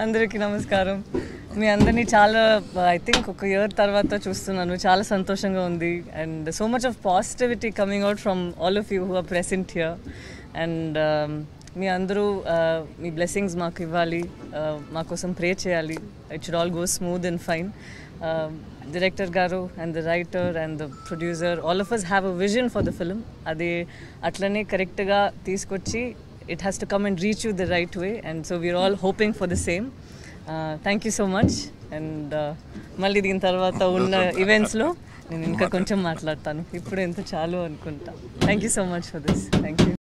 అందరికీ నమస్కారం మీ అందరినీ చాలా ఐ థింక్ ఒక ఇయర్ తర్వాత చూస్తున్నాను చాలా సంతోషంగా ఉంది and so much of positivity coming out from all of you who are present here and మీ అందరూ uh, మీ బ్లెస్సింగ్స్ మాకు ఇవ్వాలి uh, మా కోసం ప్రే చేయాలి it should all go smooth and fine director గారు and the writer and the producer all of us have a vision for the film అది అట్లనే కరెక్ట్గా తీసుకొచ్చి it has to come and reach you the right way and so we are all hoping for the same thank you so much and మళ్ళీ దీని తర్వాత ఉన్న ఈవెంట్స్లో నేను ఇంకా కొంచెం మాట్లాడతాను ఇప్పుడు ఎంత చాలు అనుకుంటా thank you so much for this thank you